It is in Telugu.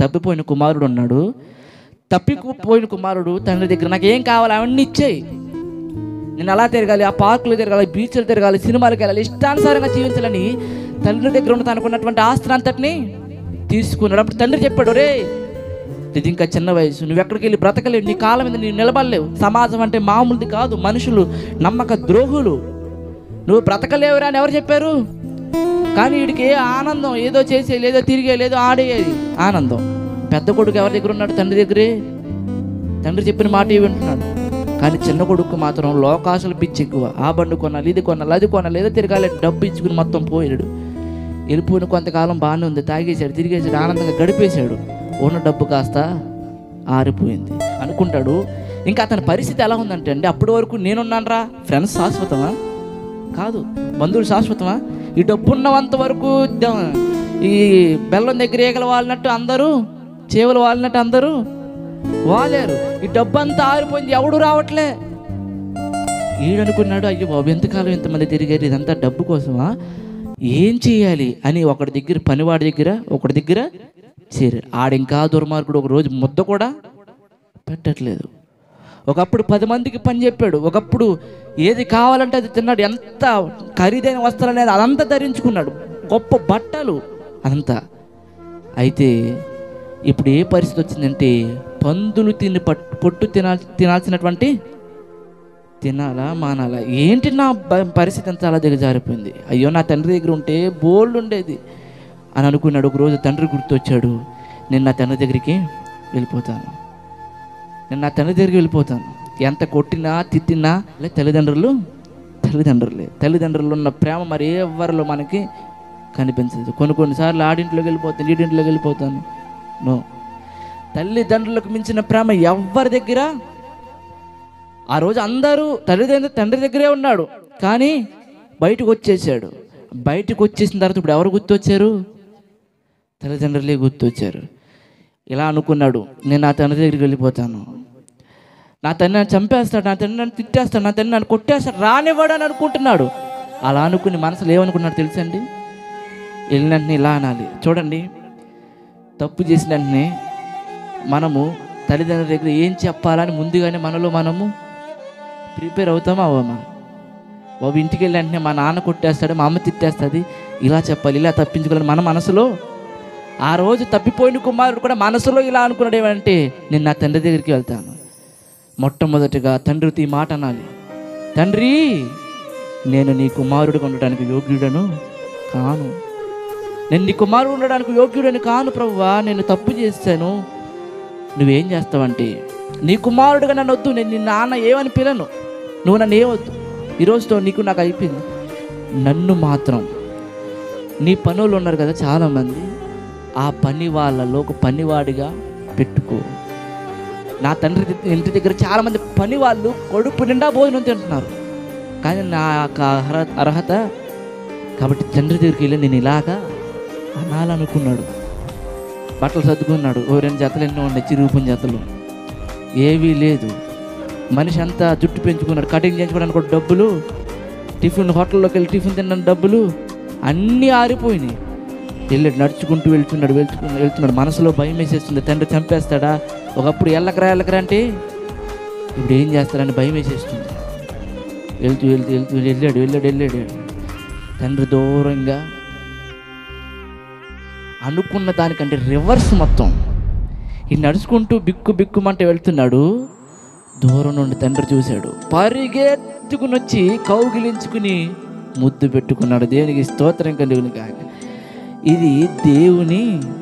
తప్పిపోయిన కుమారుడు ఉన్నాడు తప్పిపోయిన కుమారుడు తండ్రి దగ్గర నాకు ఏం కావాలి అవన్నీ ఇచ్చేయి నేను అలా తిరగాలి ఆ పార్కులు తిరగాలి బీచ్లు తిరగాలి సినిమాలకు వెళ్ళాలి ఇష్టానుసారంగా జీవించాలని తండ్రి దగ్గర ఉన్న తనకున్నటువంటి ఆస్తిని అంతటిని తీసుకున్నాడు అప్పుడు తండ్రి చెప్పాడు రే ఇది ఇంకా చిన్న వయసు నువ్వు ఎక్కడికి వెళ్ళి బ్రతకలేవు నీ కాలం మీద నీవు నిలబడలేవు సమాజం అంటే మామూలుది కాదు మనుషులు నమ్మక ద్రోహులు నువ్వు బ్రతకలేవురా అని ఎవరు చెప్పారు కానీ వీడికి ఏ ఆనందం ఏదో చేసే లేదో తిరిగే లేదో ఆడేది ఆనందం పెద్ద కొడుకు ఎవరి దగ్గర ఉన్నాడు తండ్రి దగ్గరే తండ్రి చెప్పిన మాట వింటున్నాడు కానీ చిన్న కొడుకు మాత్రం లోకాశలు పిచ్చి ఎక్కువ ఆ బండి కొనాలి ఇది కొనాలి అది కొనాలి ఏదో తిరగాలి డబ్బు ఇచ్చుకుని మొత్తం పోయాడు వెళ్ళిపోయిన కొంతకాలం బాగానే ఉంది తాగేశాడు తిరిగేసాడు ఆనందంగా గడిపేశాడు ఉన్న డబ్బు కాస్త ఆరిపోయింది అనుకుంటాడు ఇంకా అతని పరిస్థితి ఎలా ఉందంటే అండి అప్పటి వరకు నేనున్నానరా ఫ్రెండ్స్ శాశ్వతమా కాదు బంధువులు శాశ్వతమా ఈ డబ్బు ఉన్నంత వరకు ద- ఈ బెల్లం దగ్గర ఈగలు వాలినట్టు అందరూ చేవలు వాలినట్టు అందరూ వాలేరు ఈ డబ్బు అంతా ఆరిపోయింది ఎవడు రావట్లే ఈడనుకున్నాడు అయ్యో బాబు ఎంతకాలం ఇంతమంది తిరిగారు ఇదంతా డబ్బు కోసమా ఏం చేయాలి అని ఒకటి దగ్గర పనివాడి దగ్గర ఒకటి దగ్గర చేరారు ఆడింకా దుర్మార్గుడు ఒక రోజు ముద్ద కూడా పెట్టట్లేదు ఒకప్పుడు పది మందికి పని చెప్పాడు ఒకప్పుడు ఏది కావాలంటే అది తిన్నాడు ఎంత ఖరీదైన వస్త్రాలు అనేది అదంతా ధరించుకున్నాడు గొప్ప బట్టలు అదంతా అయితే ఇప్పుడు ఏ పరిస్థితి వచ్చిందంటే పందులు తిని పట్టు పొట్టు తినాల్ తినాల్సినటువంటి తినాలా మానాలా ఏంటి నా బ- పరిస్థితి అంతా అలా దిగజారిపోయింది అయ్యో నా తండ్రి దగ్గర ఉంటే బోల్డ్ ఉండేది అని అనుకున్నాడు ఒక రోజు తండ్రి గుర్తొచ్చాడు నేను నా తండ్రి దగ్గరికి వెళ్ళిపోతాను నేను నా తండ్రి దగ్గరికి వెళ్ళిపోతాను ఎంత కొట్టినా తిట్టినా లే తల్లిదండ్రులు తల్లిదండ్రులే తల్లిదండ్రులు ఉన్న ప్రేమ మరి ఏ ఎవ్వరిలో మనకి కనిపించదు కొన్ని కొన్నిసార్లు ఆడింట్లోకి వెళ్ళిపోతాను ఈడింట్లోకి వెళ్ళిపోతాను నో తల్లిదండ్రులకు మించిన ప్రేమ ఎవ్వరి దగ్గర ఆ రోజు అందరూ తల్లిదండ్రులు తండ్రి దగ్గరే ఉన్నాడు కానీ బయటకు వచ్చేసాడు బయటకు వచ్చేసిన తర్వాత ఇప్పుడు ఎవరు గుర్తొచ్చారు తల్లిదండ్రులే గుర్తొచ్చారు ఇలా అనుకున్నాడు నేను నా తండ్రి దగ్గరికి వెళ్ళిపోతాను నా తండ్రి నన్ను చంపేస్తాడు నా తండ్రి నన్ను తిట్టేస్తాడు నా తండ్రి నన్ను కొట్టేస్తాడు రానివ్వడు అని అనుకుంటున్నాడు అలా అనుకుని మనసులో ఏమనుకున్నాడు తెలుసండి వెళ్ళిన వెంటనే ఇలా అనాలి చూడండి తప్పు చేసిన వెంటనే మనము తల్లిదండ్రుల దగ్గర ఏం చెప్పాలని ముందుగానే మనలో మనము ప్రిపేర్ అవుతామా అవ్వమా బాబు ఇంటికి వెళ్ళి వెంటనే మా నాన్న కొట్టేస్తాడు మా అమ్మ తిట్టేస్తుంది ఇలా చెప్పాలి ఇలా తప్పించుకోవాలి మన మనసులో ఆ రోజు తప్పిపోయిన కుమారుడు కూడా మనసులో ఇలా అనుకున్నాడు ఏమంటే నేను నా తండ్రి దగ్గరికి వెళ్తాను మొట్టమొదటిగా తండ్రితో ఈ మాట అనాలి తండ్రి నేను నీ కుమారుడిగా ఉండడానికి యోగ్యుడను కాను నేను నీ కుమారుడు ఉండడానికి యోగ్యుడని కాను ప్రభువా నేను తప్పు చేశాను నువ్వేం చేస్తావంటే నీ కుమారుడుగా నన్ను వద్దు నేను నీ నాన్న ఏమని పిలను నువ్వు నన్ను ఏవద్దు ఈరోజుతో నీకు నాకు అయిపోయింది నన్ను మాత్రం నీ పనులు ఉన్నారు కదా చాలామంది ఆ పని వాళ్ళలో ఒక పనివాడిగా పెట్టుకో నా తండ్రి ది- ఇంటి దగ్గర చాలామంది పని వాళ్ళు కొడుపు నిండా భోజనం తింటున్నారు కానీ నా యొక్క అర్హత అర్హత కాబట్టి తండ్రి దగ్గరికి వెళ్ళి నేను ఇలాగా అనాలనుకున్నాడు బట్టలు సర్దుకున్నాడు ఓ రెండు జతలు ఎన్నో ఉన్నాయి చిరుగుపుని జతలు ఏవీ లేదు మనిషి అంతా జుట్టు పెంచుకున్నాడు కటింగ్ చేయించుకోవడానికి కూడా డబ్బులు టిఫిన్ హోటల్లోకి వెళ్ళి టిఫిన్ తిన్న డబ్బులు అన్నీ ఆరిపోయినాయి వెళ్ళాడు నడుచుకుంటూ వెళ్తున్నాడు వెళ్తున్నా వెళ్తున్నాడు మనసులో భయం వేసేస్తుంది తండ్రి చంపేస్తాడా ఒకప్పుడు ఎల్లకరా ఎల్లకరా అంటే ఇప్పుడు ఏం చేస్తాడని భయం వేసేస్తుంది వెళ్తూ వెళ్తూ వెళ్తూ వెళ్ళాడు వెళ్ళాడు వెళ్ళాడు తండ్రి దూరంగా అనుకున్న దానికంటే రివర్స్ మొత్తం ఈ నడుచుకుంటూ బిక్కు బిక్కుమంటే వెళ్తున్నాడు దూరం నుండి తండ్రి చూశాడు పరిగెత్తుకుని వచ్చి కౌగిలించుకుని ముద్దు పెట్టుకున్నాడు దేవునికి స్తోత్రం కలుగుని కాక ఇది దేవుని